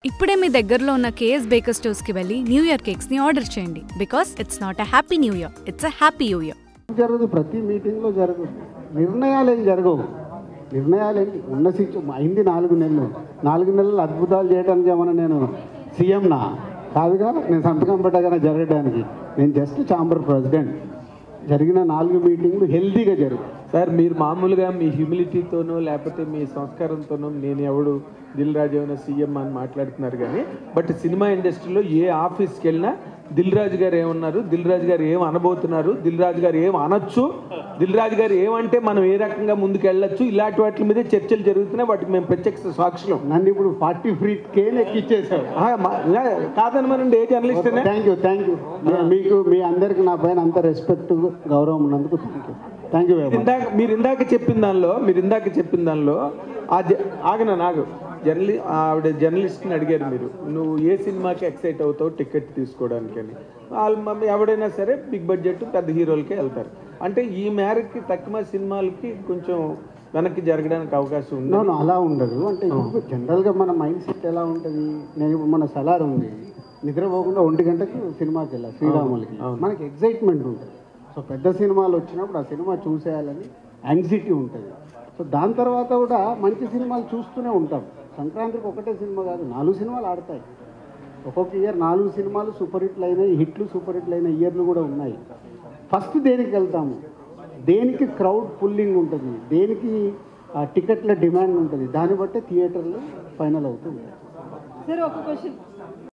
ఇప్పుడే మీ దగ్గరలో ఉన్న కేఎస్ బేకర్ స్టోర్స్కి వెళ్ళి న్యూ ఇయర్ కేక్స్ని ఆర్డర్ చేయండి because it's not a happy new year it's a happy new year జరగదు ప్రతి మీటింగ్లో జరగదు నిర్ణయాలు ఏం జరగవు నిర్ణయాలు ఏంటి ఉన్న సిచ్చు అయింది నాలుగు నెలలు నాలుగు నెలలు అద్భుతాలు చేయడానికి ఏమన్నా నేను సీఎంనా కాదుగా నేను సంతకం పెట్టగానే జరగడానికి నేను జస్ట్ ఛాంబర్ ప్రెసిడెంట్ జరిగిన నాలుగు మీటింగ్లు హెల్తీగా జరుగు సార్ మీరు మామూలుగా మీ హ్యూమిలిటీతోనో లేకపోతే మీ సంస్కారంతోనో నేను ఎవడు దిల్ రాజు అయినా సీఎం అని మాట్లాడుతున్నారు కానీ బట్ సినిమా ఇండస్ట్రీలో ఏ ఆఫీస్కి వెళ్ళినా దిల్ రాజు గారు ఏమన్నారు దిల్ రాజు గారు ఏం అనబోతున్నారు దిల్ రాజు గారు ఏం అనొచ్చు దిల్ రాజు గారు ఏమంటే మనం ఏ రకంగా ముందుకు వెళ్ళొచ్చు ఇలాంటి వాటి మీద చర్చలు జరుగుతున్నాయి వాటికి మేము ప్రత్యక్ష సాక్షులం నన్ను ఇప్పుడు ఫార్టీ ఫ్రీ కేన్ ఎక్కిచ్చేశారు ఆ, మా- ఇలా కాదని మనం ఏ journalist thank you thank you మీకు మీ అందరికి నా పైన అంత రెస్పెక్ట్ గౌరవం ఉన్నందుకు thank you thank you very much ఇందాక మీరు ఇందాక చెప్పిన దానిలో మీరు ఇందాక చెప్పిన దానిలో ఆ జ- ఆగన నాగు జర్నలి ఆవిడ జర్నలిస్ట్ని అడిగారు మీరు నువ్వు ఏ సినిమాకి ఎక్సైట్ అవుతావు టికెట్ తీసుకోవడానికి అని వాళ్ళు మమ్మీ ఎవడైనా సరే బిగ్ బడ్జెట్ పెద్ద హీరోలకే వెళ్తారు అంటే ఈ మేరకి తక్కువ సినిమాలకి కొంచెం వెనక్కి జరగడానికి అవకాశం ఉంది నో అలా ఉండదు అంటే ఇప్పుడు జనరల్గా మన మైండ్ సెట్ ఎలా ఉంటుంది నేను ఇప్పుడు మన సలార్ ఉంది నిద్రపోకుండా ఒంటి గంటకి సినిమాకి వెళ్ళా శ్రీరాములకి మనకి ఎగ్జైట్మెంట్ ఉంటుంది సో పెద్ద సినిమాలు వచ్చినప్పుడు ఆ సినిమా చూసేయాలని యాంగ్జైటీ ఉంటుంది సో దాని తర్వాత కూడా మంచి సినిమాలు చూస్తూనే ఉంటాం సంక్రాంతికి ఒకటే సినిమా కాదు నాలుగు సినిమాలు ఆడతాయి ఒక్కొక్క ఇయర్ నాలుగు సినిమాలు సూపర్ హిట్లు అయినాయి హిట్లు సూపర్ హిట్లు అయిన ఇయర్లు కూడా ఉన్నాయి ఫస్ట్ దేనికి వెళ్తాము దేనికి క్రౌడ్ పుల్లింగ్ ఉంటుంది దేనికి ఆ టికెట్ల డిమాండ్ ఉంటుంది దాన్ని బట్టి థియేటర్లు ఫైనల్ అవుతుంది సార్ ఒక క్వశ్చన్